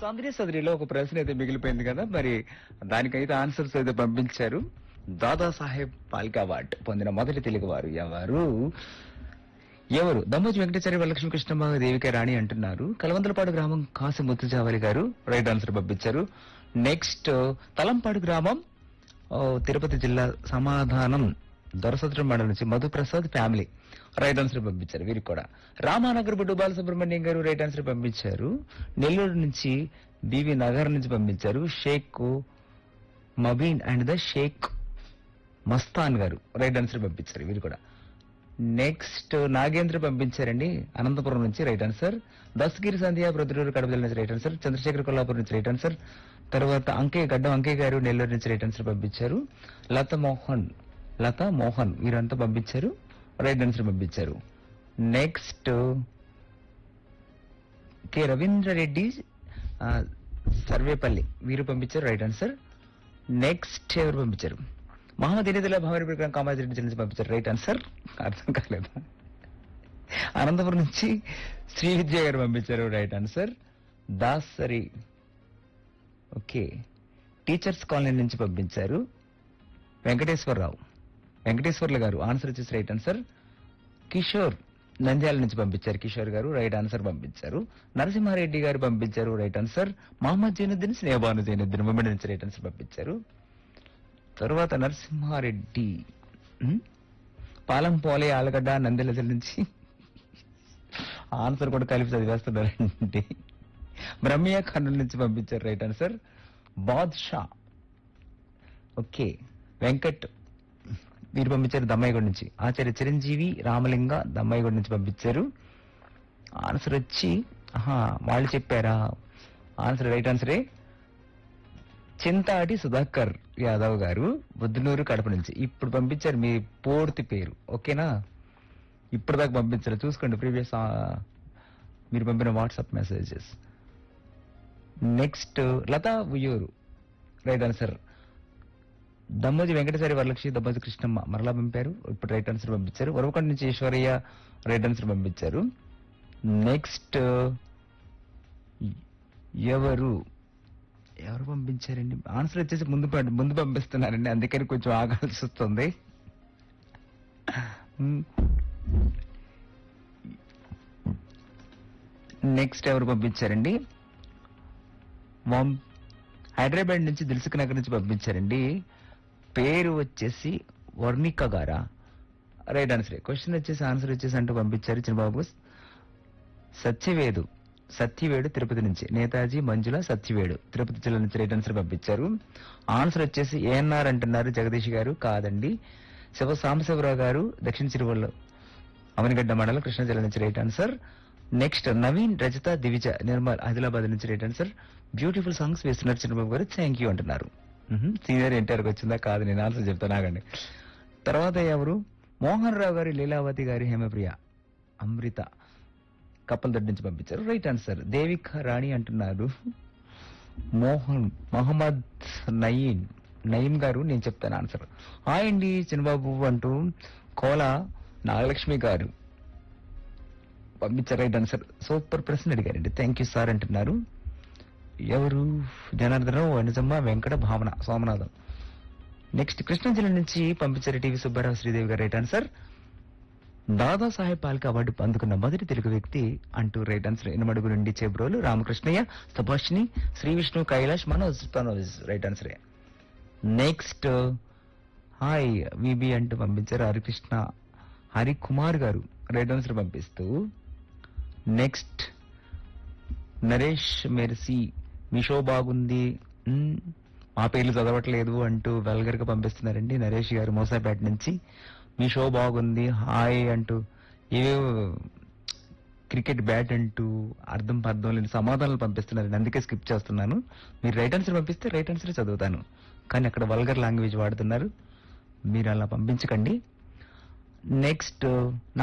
సందడి సదరిలో ఒక ప్రశ్న అయితే మిగిలిపోయింది కదా మరి దానికైతే ఆన్సర్స్ అయితే పంపించారు దాదాసాహెబ్ పాల్కే అవార్డ్ పొందిన మొదటి తెలుగువారు ఎవరు ఎవరు దమ్మోజి వెంకటేశ్వరి వరలక్ష్మి కృష్ణమ్మ దేవిక రాణి అంటున్నారు కలవందలపాడు గ్రామం కాసి ముత్తుజావలి గారు రైట్ ఆన్సర్ పంపించారు నెక్స్ట్ తలంపాడు గ్రామం ఓ, తిరుపతి జిల్లా సమాధానం దొరసత్రం మండలం నుంచి మధుప్రసాద్ ఫ్యామిలీ రైట్ ఆన్సర్ పంపించారు వీరికి కూడా రామానగర్ బుడ్డు బాలసుబ్రహ్మణ్యం గారు రైట్ ఆన్సర్ పంపించారు నెల్లూరు నుంచి బీవీ నగర్ నుంచి పంపించారు షేక్ మబీన్ అండ్ ద షేక్ మస్తాన్ గారు రైట్ ఆన్సర్ పంపించారు వీరు కూడా నెక్స్ట్ నాగేంద్ర పంపించారండి అనంతపురం నుంచి రైట్ ఆన్సర్ దస్గిరి సంధ్య ప్రొద్దుటూరు కడప జిల్లా నుంచి రైట్ ఆన్సర్ చంద్రశేఖర్ కొల్లాపూర్ నుంచి రైట్ ఆన్సర్ తర్వాత అంకే గడ్డం అంకే గారు నెల్లూరు నుంచి రైట్ ఆన్సర్ పంపించారు లత మోహన్ లత మోహన్ వీరంతా పంపించారు రైట్ ఆన్సర్ పంపించారు నెక్స్ట్ కె రవీంద్ర రెడ్డి ఆ, సర్వేపల్లి వీరు పంపించారు రైట్ ఆన్సర్ నెక్స్ట్ ఎవరు పంపించారు మహమ్మద్ ఎనిదిలా భావన ప్రకారం కామాజీ రెడ్డి నుంచి పంపించారు రైట్ ఆన్సర్ అర్థం కాలేదు అనంతపురం నుంచి శ్రీ విద్య గారు పంపించారు right answer Dasari okay teachers colony నుంచి పంపించారు వెంకటేశ్వరరావు వెంకటేశ్వర్లు గారు ఆన్సర్ వచ్చేసి రైట్ ఆన్సర్ కిషోర్ నంద్యాల నుంచి పంపించారు కిషోర్ గారు రైట్ ఆన్సర్ పంపించారు నరసింహారెడ్డి గారు పంపించారు రైట్ ఆన్సర్ మహమ్మద్ జైనుద్దీన్ స్నేహబాను జైనుద్దీన్ ముమ్మడి నుంచి రైట్ ఆన్సర్ పంపించారు తర్వాత నరసింహారెడ్డి ఉమ్, పాలం పోలే ఆలగడ్డ నంద్యాల జిల్లా నుంచి ఆన్సర్ కూడా కలిపి చదివేస్తున్నారండి బ్రహ్మియా కర్నూలు నుంచి పంపించారు right answer Badsha okay Venkat వీరు పంపించారు దమ్మాయిగూడ నుంచి ఆచార్య చిరంజీవి రామలింగ దమ్మాయిగూడ నుంచి పంపించారు ఆన్సర్ వచ్చి ఆహా, వాళ్ళు చెప్పారా ఆన్సర్ రైట్ ఆన్సరే చింతాటి సుధాకర్ యాదవ్ గారు బుద్ధనూరు కడప నుంచి ఇప్పుడు పంపించారు మీ పూర్తి పేరు ఓకేనా ఇప్పుడు దాకా పంపించారు చూసుకోండి ప్రీవియస్ మీరు పంపిన WhatsApp messages next Latha Vuyyuru right answer Dammoji Venkateswari Varalakshmi Dammoji Krishnamma మరలా పంపారు ఇప్పుడు రైట్ ఆన్సర్ పంపించారు వరవకొండ నుంచి ఈశ్వరయ్య రైట్ ఆన్సర్ పంపించారు నెక్స్ట్ ఎవరు ఎవరు పంపించారండి ఆన్సర్ వచ్చేసి ముందు పం- ముందు పంపిస్తున్నారండి అందుకని కొంచెం ఆగాల్సి వస్తుంది నెక్స్ట్ ఎవరు పంపించారండి వామ్- హైదరాబాద్ నుంచి దిల్సుఖ్ నగర్ నుంచి పంపించారండి పేరు వచ్చేసి వర్ణిక గారా రైట్ ఆన్సర్ క్వశ్చన్ వచ్చేసి ఆన్సర్ వచ్చేసి అంటూ పంపించారు చిన్నబాబు సత్యవేదు సత్యవేడు తిరుపతి నుంచి నేతాజీ మంజుల సత్యవేడు తిరుపతి జిల్లా నుంచి రైట్ ఆన్సర్ పంపించారు ఆన్సర్ వచ్చేసి ఏఎన్ఆర్ అంటున్నారు జగదీష్ గారు కాదండి శివ సాంబశివరావు గారు దక్షిణ చిరువల్ల అవనిగడ్డ మండలం కృష్ణా జిల్లా నుంచి రైట్ ఆన్సర్ నెక్స్ట్ నవీన్ రజత దివిజ నిర్మల్ ఆదిలాబాద్ నుంచి రైట్ ఆన్సర్ బ్యూటిఫుల్ సాంగ్స్ వేస్తున్నారు చిన్నబాబు గారు థ్యాంక్ యూ అంటున్నారు సీనియర్ ఎన్టీఆర్కి వచ్చిందా కాదు నేను ఆన్సర్ చెప్తాను ఆగండి తర్వాత ఎవరు మోహన్ రావు గారు లీలావతి గారి హేమప్రియ అమృత కప్పల్ దొడ్డి నుంచి పంపించారు రైట్ ఆన్సర్ దేవిక రాణి అంటున్నారు మోహన్ మహమ్మద్ నయీన్ నయీం గారు నేను చెప్తాను ఆన్సర్ హాయ్ అండి చిన్నబాబు అంటూ కోల నాగలక్ష్మి గారు పంపించారు రైట్ ఆన్సర్ సూపర్ ప్రశ్న అడిగారండి థ్యాంక్ యూ సార్ అంటున్నారు ఎవరు జనార్దనం వనజమ్మ వెంకట భావన సోమనాథం నెక్స్ట్ కృష్ణా జిల్లా నుంచి పంపించారు టీవీ సుబ్బారావు శ్రీదేవి గారు right answer Dadasaheb Phalke award అందుకున్న మొదటి తెలుగు వ్యక్తి అంటూ రైట్ ఆన్సర్ ఎనమడుగు నుండి చేబ్రోలు రామకృష్ణయ్య సుభాష్ని శ్రీ విష్ణు కైలాష్ మనోజ్ తనోజ్ రైట్ ఆన్సరే నెక్స్ట్ హాయ్ విబి అంటూ పంపించారు హరికృష్ణ హరికుమార్ గారు రైట్ ఆన్సర్ పంపిస్తూ నెక్స్ట్ నరేష్ మెర్సీ మీ షో బాగుంది మ్, మా పేర్లు చదవట్లేదు అంటూ వెల్గర్ గా పంపిస్తున్నారండి నరేష్ గారు మోసాపేట నుంచి మీ షో బాగుంది హాయ్ అంటూ ఏవేవో క్రికెట్ బ్యాట్ అంటూ అర్థం పర్థం లేని సమాధానాలు పంపిస్తున్నారండి అందుకే స్కిప్ చేస్తున్నాను మీరు రైట్ ఆన్సర్ పంపిస్తే రైట్ ఆన్సర్ చదువుతాను కానీ అక్కడ వల్గర్ లాంగ్వేజ్ వాడుతున్నారు మీరు అలా పంపించకండి నెక్స్ట్